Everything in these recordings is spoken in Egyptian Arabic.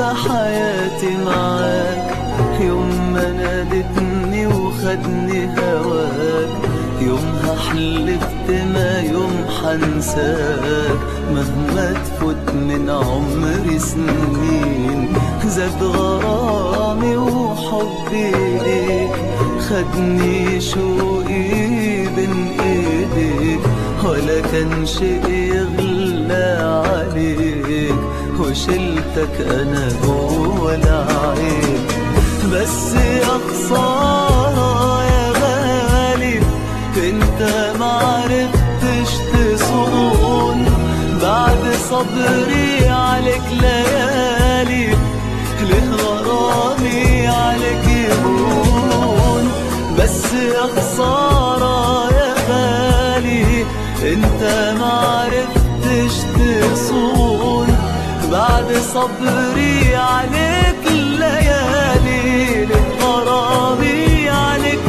حياتي معاك يوم ما نادتني وخدني هواك يومها حلفت ما يوم حنساك مهما تفوت من عمري سنين زاد غرامي وحبي ليك خدني شوقي بين ايديك ولا كان شيء يغلى عليك وشلتك انا جوه العين بس يا خسارة يا غالي انت معرفتش تصون بعد صبري عليك ليالي ليه غرامي عليك يهون بس يا خسارة يا غالي انت معرفتش تصون بعد صبري عليك الليالي ليه غرامي عليك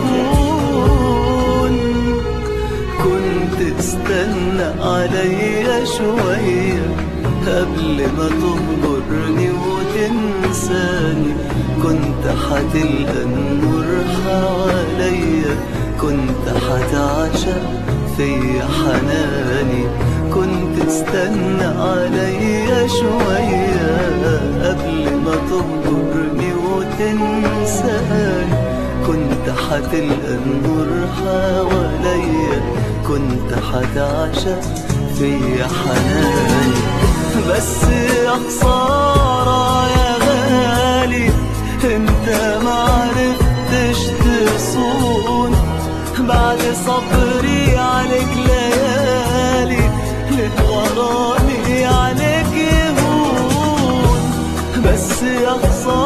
يهون كنت استنى عليا شوية قبل ما تهجرني وتنساني كنت هتلقى النور حواليا كنت هتعشق فيا حناني كنت تستنى عليا شوية قبل ما تهجرني وتنساني كنت هتلقى النور حواليا كنت هتعشق فيا حناني بس يا خسارة يا غالي انت معرفتش تصون بعد صبري عليك ليالي ليه غرامي عليك يهون بس يا خسارة